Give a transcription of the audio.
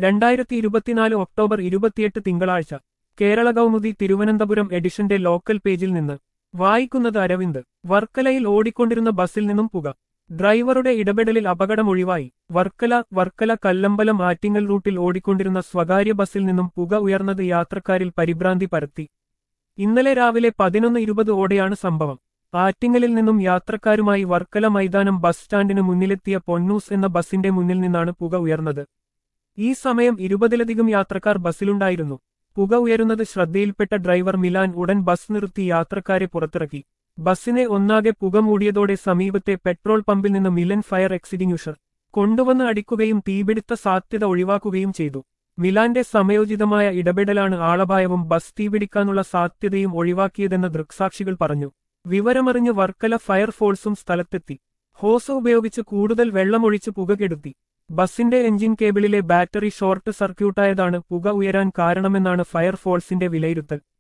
രണ്ടായിരത്തി ഇരുപത്തിനാല് ഒക്ടോബർ ഇരുപത്തിയെട്ട് തിങ്കളാഴ്ച കേരള കൗമുദി തിരുവനന്തപുരം എഡിഷന്റെ ലോക്കൽ പേജിൽ നിന്ന് വായിക്കുന്നത് അരവിന്ദ് വർക്കലയിൽ ഓടിക്കൊണ്ടിരുന്ന ബസിൽ നിന്നും പുക ഡ്രൈവറുടെ ഇടപെടലിൽ അപകടമൊഴിവായി വർക്കല വർക്കല കല്ലമ്പലം ആറ്റിങ്ങൽ റൂട്ടിൽ ഓടിക്കൊണ്ടിരുന്ന സ്വകാര്യ ബസിൽ നിന്നും പുക ഉയർന്നത് യാത്രക്കാരിൽ പരിഭ്രാന്തി പരത്തി ഇന്നലെ രാവിലെ പതിനൊന്ന് ഇരുപത് ഓടെയാണ് സംഭവം ആറ്റിങ്ങലിൽ നിന്നും യാത്രക്കാരുമായി വർക്കല മൈതാനം ബസ് സ്റ്റാൻഡിന് മുന്നിലെത്തിയ പൊന്നൂസ് എന്ന ബസിന്റെ മുന്നിൽ നിന്നാണ് പുക ഉയർന്നത് ഈ സമയം ഇരുപതിലധികം യാത്രക്കാർ ബസ്സിലുണ്ടായിരുന്നു പുക ഉയരുന്നത് ശ്രദ്ധയിൽപ്പെട്ട ഡ്രൈവർ മിലാൻ ഉടൻ ബസ് നിർത്തി യാത്രക്കാരെ പുറത്തിറക്കി ബസ്സിനെ ഒന്നാകെ പുക മൂടിയതോടെ സമീപത്തെ പെട്രോൾ പമ്പിൽ നിന്ന് മിലൻ ഫയർ എക്സിറ്റിംഗ്യൂഷർ കൊണ്ടുവന്ന് അടിക്കുകയും തീപിടുത്ത സാധ്യത ഒഴിവാക്കുകയും ചെയ്തു മിലാന്റെ സമയോചിതമായ ഇടപെടലാണ് ആളപായവും ബസ് തീപിടിക്കാനുള്ള സാധ്യതയും ഒഴിവാക്കിയതെന്ന് ദൃക്സാക്ഷികൾ പറഞ്ഞു വിവരമറിഞ്ഞ് വർക്കല ഫയർഫോഴ്സും സ്ഥലത്തെത്തി ഹോസ് ഉപയോഗിച്ച് കൂടുതൽ വെള്ളമൊഴിച്ച് പുക കെടുത്തി ബസിന്റെ എഞ്ചിൻ കേബിളിലെ ബാറ്ററി ഷോർട്ട് സർക്യൂട്ടായതാണ് പുക ഉയരാൻ കാരണമെന്നാണ് ഫയർഫോഴ്സിന്റെ വിലയിരുത്തൽ